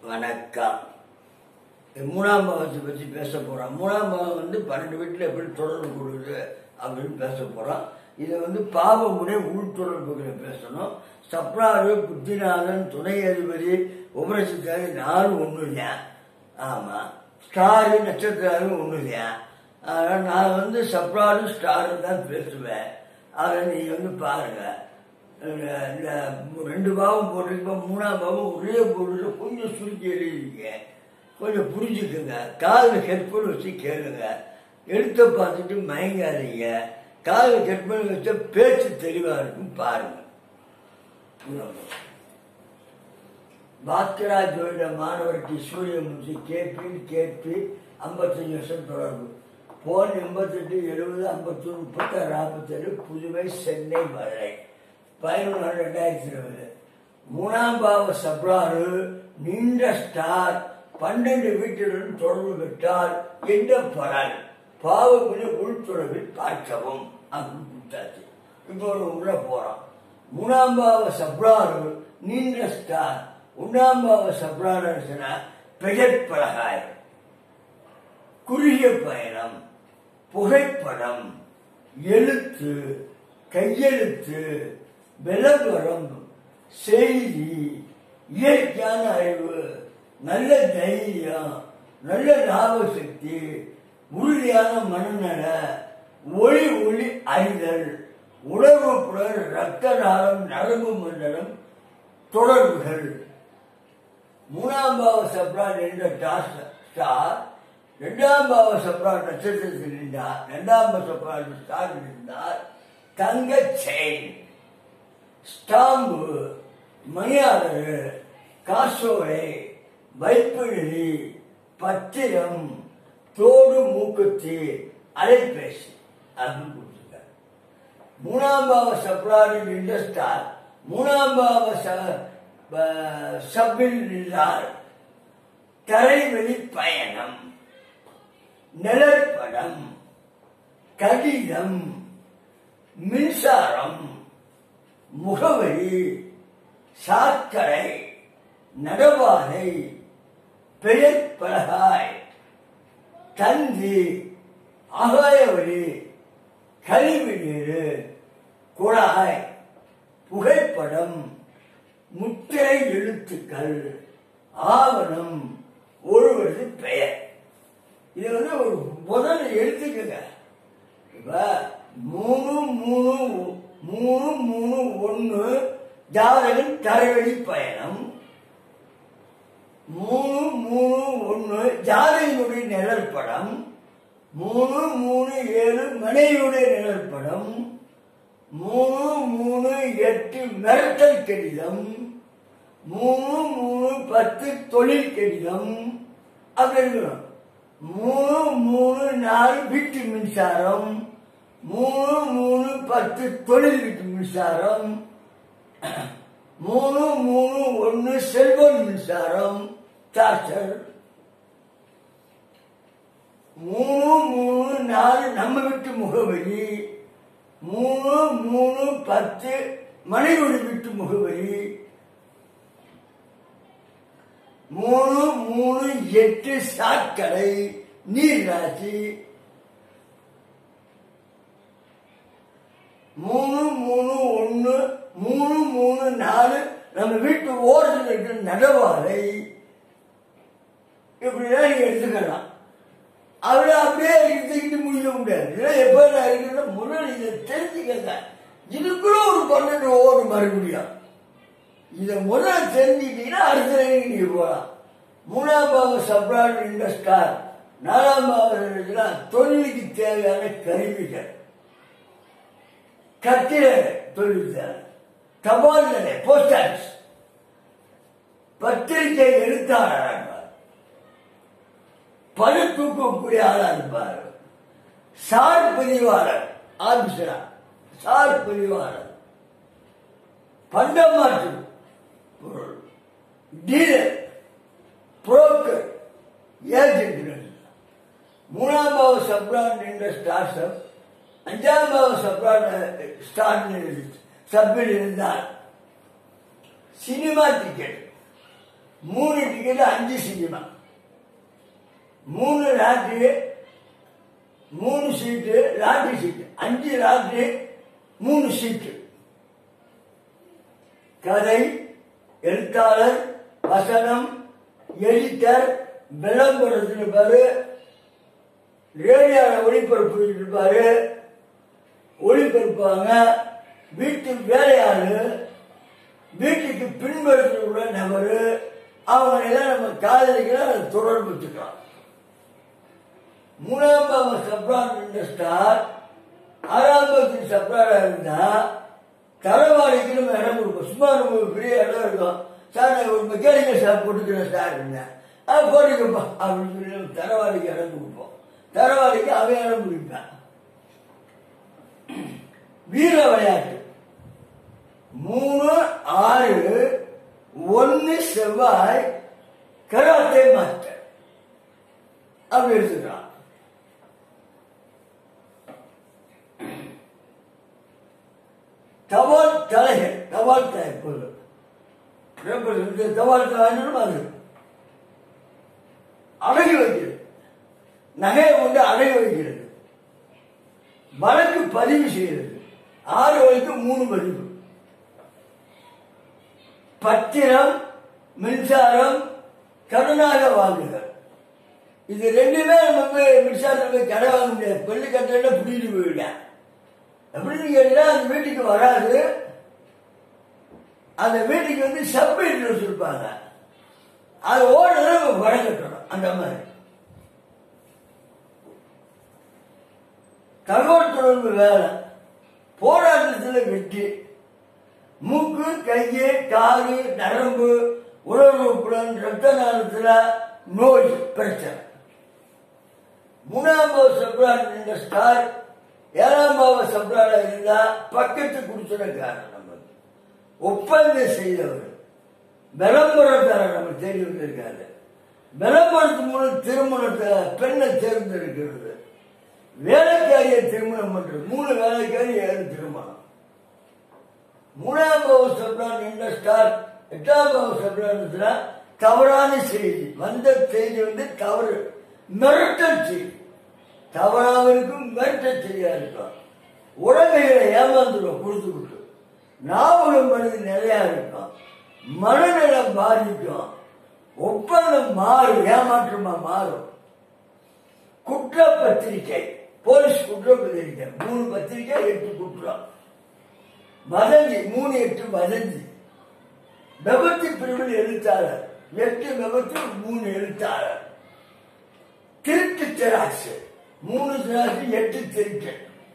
வணக்கம் மூணாம் பாவத்தை பற்றி பேச போகிறோம் மூணாம் பாவம் வந்து பன்னெண்டு வீட்டில் எப்படி தொடர்பு கொள்வது அப்படின்னு பேச போகிறோம் இதை வந்து பாவமுறை உள்தொடர்புகளை பேசணும் சப்ராறு புத்திநாதன் துணை அதிபதி உபரசித்தாரி நானும் ஒன்று தான் ஆமாம் ஸ்டாரு நட்சத்திரம் ஒன்று தான் அதனால் நான் வந்து சப்ராடு ஸ்டாரு தான் பேசுவேன் அதை நீங்கள் வந்து பாருங்கள் இந்த ரெண்டு பாவம் போட்டிருக்கோம் மூணாம் பாவம் ஒரே பொருள் கொஞ்சம் சுருக்கி எழுதிருக்கீங்க கொஞ்சம் புரிஞ்சுக்குங்க காதில் ஹெட்ஃபோன் வச்சு கேளுங்க எழுத்த பார்த்துட்டு மயங்காதீங்க காதில் ஹெட்ஃபோன் வச்சா பேச்சு தெளிவாக இருக்கும் பாருங்க பாஸ்கரா ஜோதிட மாணவருக்கு சூரியமூர்த்தி கேபி கேபி ஐம்பத்தஞ்சு வருஷம் தொடர்பு போன் எண்பத்தெட்டு எழுபது ஐம்பத்தொன்று முப்பத்தாறு நாற்பத்தேழு புதுவை சென்னை மதுரை பதினொன்று நாலு ரெண்டாயிரத்தி இருபது மூணாம் பாவ சப்ராறு நீண்ட ஸ்டார் பன்னெண்டு வீட்டுடன் தொடர்பு பெற்றால் எந்த பலன் பாவக்குழி உள்தொடர்பில் பார்க்கவும் அப்படின்னு கொடுத்தாச்சு இப்போ ஒரு உள்ள போறோம் மூணாம் பாவ சப்ராறு நீண்ட ஸ்டார் ஒன்றாம் பாவ சப்ராறு பெயர் பலகாய் குறுகிய பயணம் புகைப்படம் எழுத்து கையெழுத்து விளம்பரம் செய்தி இயற்கையான அறிவு நல்ல தைரியம் நல்ல ஞாபக சக்தி உறுதியான மனநல ஒளி ஒளி அறிதல் உணர்வு புலர் ரத்த நாளம் நரம்பு மண்டலம் தொடர்புகள் மூணாம் பாவ சப்ரான் என்ற ஸ்டார் இரண்டாம் பாவ சப்ரான் நட்சத்திரத்தில் இருந்தார் இரண்டாம் பாவ சப்ரான் ஸ்டார் இருந்தார் தங்க செயின் ஸ்டாம்பு மணியாளர் காசோலை வைப்புநிதி பத்திரம் தோடு மூக்குத்தி அலைபேசி அப்படின்னு கொடுத்துருக்காரு மூணாம் பாவ சப்ரானின் இண்டஸ்டார் மூணாம் பாவ சப்பில் நின்றார் தரைவெளி பயணம் நிழற்படம் கடிதம் மின்சாரம் முகவரி சாக்கடை நடவாதை பெயர் பலகாய் தந்தி ஆகாயவழி கழிவு நீர் குழாய் புகைப்படம் முத்திரை எழுத்துக்கள் ஆவணம் ஒருவரது பெயர் இது வந்து ஒரு முதல்ல எழுத்துக்கங்க இப்ப மூணு மூணு மூணு மூணு ஒன்று ஜாதகன் தரைவழி பயணம் மூணு மூணு ஒன்று ஜாதகனுடைய நிழல் படம் மூணு மூணு ஏழு மனைவியுடைய நிழல் படம் மூணு மூணு எட்டு மிரட்டல் கடிதம் மூணு மூணு பத்து தொழில் கடிதம் அப்படி இருக்கணும் மூணு மூணு நாலு வீட்டு மின்சாரம் மூணு மூணு பத்து தொழில் வீட்டு மின்சாரம் மூணு மூணு ஒன்று செல்போன் மின்சாரம் சார்ஜர் மூணு மூணு நாலு நம்ம வீட்டு முகவரி மூணு மூணு பத்து மனைவி வீட்டு முகவரி மூணு மூணு எட்டு சாக்கடை நீர்ராசி மூணு மூணு ஒன்று மூணு மூணு நாலு நம்ம வீட்டு ஓரத்தில் இருக்கிற நடவாலை இப்படிதான் நீங்க எடுத்துக்கலாம் அவரை அப்படியே எடுத்துக்கிட்டு முடிய முடியாது இல்லை எப்ப நான் இருக்கிற முதல்ல இதை தெரிஞ்சுக்கங்க இதுக்குள்ள ஒரு பன்னெண்டு ஓடு மறுபடியும் இதை முதல்ல தெரிஞ்சுக்கிட்டீங்கன்னா அடுத்த லைனுக்கு நீங்க போகலாம் மூணாம் பாவம் சப்ரான் என்ற ஸ்டார் நாலாம் பாவம் தொழிலுக்கு தேவையான கருவிகள் கட்டிட தொழில் தேவை தபால் நிலை போஸ்ட் ஆஃபீஸ் பத்திரிகை எழுத்தாளராக இருப்பார் பணு தூக்கக்கூடிய ஆளா இருப்பார் சார் பதிவாளர் ஆபிசரா சார் பதிவாளர் பண்டமாற்று பொருள் டீலர் புரோக்கர் ஏஜென்ட் மூணாம் பாவ சப்ரான் என்ற ஸ்டார்ட் அஞ்சாம் பாவ சப்ரான் ஸ்டார்ட் சப்பில் இருந்தார் சினிமா டிக்கெட் மூணு டிக்கெட் அஞ்சு சினிமா மூணு லாட்ரி மூணு சீட்டு லாட்ரி சீட்டு அஞ்சு லாட்ரி மூணு சீட்டு கதை எழுத்தாளர் வசனம் எடிட்டர் விளம்பரத்தில் இருப்பாரு ரேடியோவில் ஒளிபரப்பு இருப்பாரு ஒளிபரப்பாங்க வீட்டு வேலையாளு வீட்டுக்கு பின்புறத்தில் உள்ள நபர் அவங்க எல்லாம் நம்ம காதலிக்கலாம் தொடர்பு வச்சுக்கலாம் மூணாம் பாவம் சப்ரான் இருந்த ஸ்டார் ஆறாம் பாவத்தில் சப்ராடா இருந்தா தலைவாரிக்கு நம்ம இடம் கொடுப்போம் சும்மா நம்ம பெரிய இடம் இருக்கும் சார் நான் ஒரு மெக்கானிக்கல் ஷாப் போட்டுக்கிறேன் சார் இருந்தேன் அது போட்டுக்கப்பா அப்படின்னு சொல்லி நம்ம தலைவாரிக்கு இடம் கொடுப்போம் தலைவாரிக்கு அவன் இடம் பிடிப்பேன் வீர விளையாட்டு மூணு ஆறு ஒன்னு செவ்வாய் கராத்தே மாஸ்டர் அப்படி எடுத்துக்கிறான் தபால் தலைகள் தபால் தலை பொருள் பேப்பர் இருக்கு, தபால் தலைன்னு அது அடகி வைக்கிறது நகையை கொண்டு அடகி வைக்கிறது வழக்கு பதிவு செய்கிறது ஆறு வரைக்கு மூணு பதிவு பத்திரம் மின்சாரம் கடனாக வாங்குதல் இது ரெண்டுமே நம்ம மின்சாரத்தில் போய் கடை வாங்க முடியாது பெண்ணு கட்டல புடிட்டு போயிட்டேன் எப்படின்னு கேட்டீங்கன்னா அந்த வீட்டுக்கு வராது அந்த வீட்டுக்கு வந்து சப் இன்ட்ரெஸ்ட் இருப்பாங்க அது ஓடுறது நம்ம பணம் கட்டணும் அந்த மாதிரி தகவல் தொடர்பு வேலை போராட்டத்தில் வெற்றி மூக்கு கையு காது நரம்பு உணர்வு புலன் ரத்த நாளத்தில் நோய் பிரச்சனை மூணாம் பாவ சப்ராட் என்ற ஸ்டார் ஏழாம் பாவ சப்ராடா இருந்தா பக்கத்து குடிச்சனக்காரன் நமக்கு ஒப்பந்தம் செய்தவர் விளம்பரத்தாரர் நம்ம தேடி வந்திருக்காரு விளம்பரத்து மூலம் திருமணத்தை பெண்ணை தேர்ந்தெடுக்கிறது வேலைக்காரியை திருமணம் பண்றது மூணு வேலைக்காரி ஏழு திருமணம் மூணாம் பாவ சப்ரான் என்ற ஸ்டார் எட்டாம் பாவ சப்ரான் தவறான செய்தி வந்த செய்தி வந்து தவறு மிரட்டல் செய்தி தவறாக இருக்கும் மிரட்டல் செய்தியா இருக்கும் உடமைகளை ஏமாந்துடும் கொடுத்து விட்டு ஞாபகம் பண்ணது நிறையா இருக்கும் மனநலம் பாதிக்கும் ஒப்பந்தம் மாறும் ஏமாற்றமா மாறும் குற்ற பத்திரிகை போலீஸ் குற்ற பத்திரிகை மூணு பத்திரிகை எட்டு குற்றம் வதந்தி மூணு எட்டு வதந்தி விபத்து பிரிவில் எழுத்தாளர் எட்டு விபத்து மூணு எழுத்தாளர் திருட்டு திராட்சை மூணு திராட்சை எட்டு திருட்டு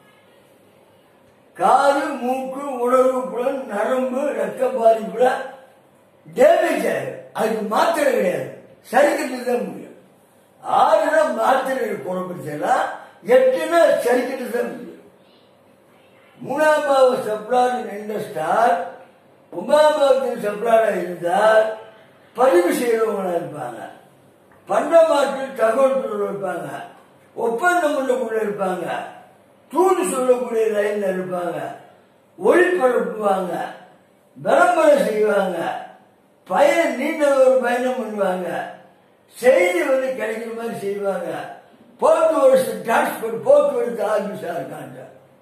காது மூக்கு உணர்வு புலன் நரம்பு ரத்த பாதிப்புல டேமேஜ் ஆயிடும் அதுக்கு மாத்திரை கிடையாது சரிக்கட்டு தான் முடியும் ஆறுனா மாத்திரை குணப்படுத்தலாம் எட்டுனா சரிக்கட்டு தான் முடியும் மூணாம் பாவ சப்ளான் என்ற ஸ்டார் ஒன்பதாம் பாவத்தில் சப்ளானா இருந்தால் பதிவு செய்யறவங்களா இருப்பாங்க பண்டமாற்றில் தகவல் தொடர்பு இருப்பாங்க ஒப்பந்தம் பண்ணக்குள்ள இருப்பாங்க தூது சொல்லக்கூடிய லைன்ல இருப்பாங்க ஒளிபரப்புவாங்க விளம்பரம் செய்வாங்க பயணம் நீண்ட ஒரு பயணம் பண்ணுவாங்க செய்தி வந்து கிடைக்கிற மாதிரி செய்வாங்க போக்குவரத்து டிரான்ஸ்போர்ட் போக்குவரத்து ஆபீஸா இருக்காங்க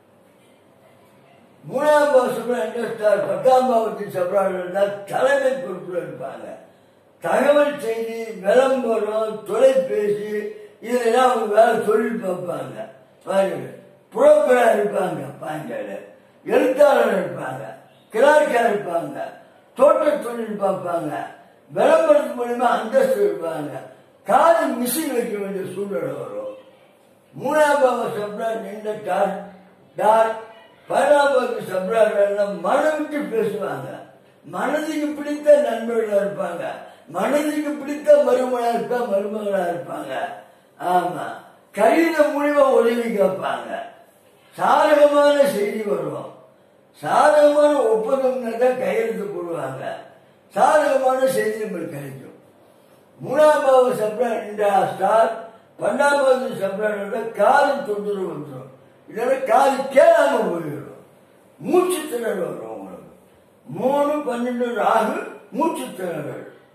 மூணாம் பாவம் என்ற ஸ்டார் பத்தாம் பாவத்தில் சப்ரார்கள் தலைமை பொறுப்புல இருப்பாங்க தகவல் செய்தி விளம்பரம் தொலைபேசி இதெல்லாம் அவங்க வேலை தொழில் பார்ப்பாங்க பாருங்க புரோக்கரா இருப்பாங்க பாஞ்சால எழுத்தாளர் இருப்பாங்க கிளார்க்கா இருப்பாங்க தோட்ட தொழில் பார்ப்பாங்க விளம்பரத்து மூலியமா அந்தஸ்து இருப்பாங்க காது மிஷின் வைக்க வேண்டிய சூழ்நிலை வரும் மூணாம் பாவ சப்ரா நின்ற டார் டார் பதினாம் பாவ சப்ரா மனம் விட்டு பேசுவாங்க மனதுக்கு பிடித்த நண்பர்களா இருப்பாங்க மனதுக்கு பிடித்த மருமகளா இருப்பா மருமகளா இருப்பாங்க ஆமா கடிதம் மூலியமா உதவி கேட்பாங்க சாதகமான செய்தி வரும் சாதகமான ஒப்பந்தம்னா தான் கையெழுத்து போடுவாங்க சாதகமான செய்தி நம்மளுக்கு கிடைக்கும் மூணாம் பாவ சப்ளா ரெண்டா ஸ்டார் பன்னெண்டாம் பாவ சப்ளா காது தொந்தரவு வந்துடும் இதெல்லாம் காது கேளாம போயிடும் மூச்சு திணறல் வரும் உங்களுக்கு மூணு பன்னெண்டு ராகு மூச்சு திணறல்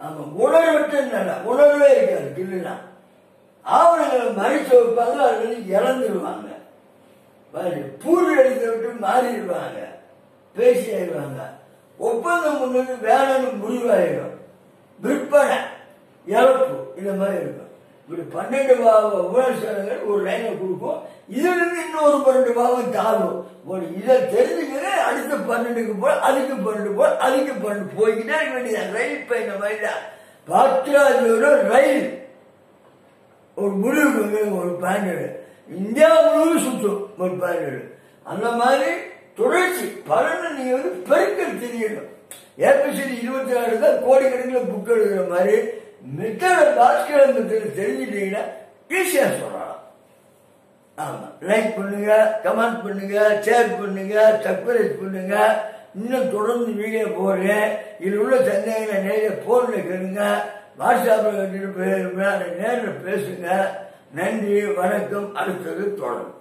ஆமா உணர்வற்ற நிலை உணர்வே இருக்காது இல்லைன்னா ஆவணங்களை மறைச்சு வைப்பாங்க அது வந்து இறந்துருவாங்க பாரு, பூர் எடுத்து விட்டு மாறிடுவாங்க பேசி ஆயிடுவாங்க ஒப்பந்தம் முன்னது வேலைன்னு முடிவாயிடும் விற்பனை இழப்பு இந்த மாதிரி இருக்கும் இப்படி பன்னெண்டு பாவ உணர்ச்சலங்கள் ஒரு லைனை கொடுக்கும் இதுல இருந்து இன்னொரு பன்னெண்டு பாவம் தாழும் ஒரு இதை தெரிஞ்சுக்கிற அடுத்த பன்னெண்டுக்கு போய் அதுக்கு பன்னெண்டு போய் அதுக்கு பன்னெண்டு போய்கிட்டே இருக்க வேண்டியது ரயில் பயண மாதிரி தான் பத்ராஜோட ரயில் ஒரு முடிவுக்கு ஒரு பேண்டடு இந்தியா முழுவதும் சுற்றும் ஒரு பேண்டடு அந்த மாதிரி தொடர்ச்சி பலனை நீங்க வந்து பெருக்கல் தெரியணும் ஏபிசிடி இருபத்தி நாலு தான் கோடிக்கணக்கில் புக் எழுதுற மாதிரி மெத்தட பாஸ்கர் மெத்தட் தெரிஞ்சுட்டீங்கன்னா ஈஸியா சொல்லலாம் ஆமா லைக் பண்ணுங்க கமெண்ட் பண்ணுங்க ஷேர் பண்ணுங்க சப்ஸ்கிரைப் பண்ணுங்க இன்னும் தொடர்ந்து வீடியோ போடுறேன் இதில் உள்ள சந்தேகங்களை நேர போன்ல கேளுங்க வாட்ஸ்அப்பில் கட்டிட்டு நேரில் பேசுங்க நன்றி வணக்கம் அடுத்தது தொடரும்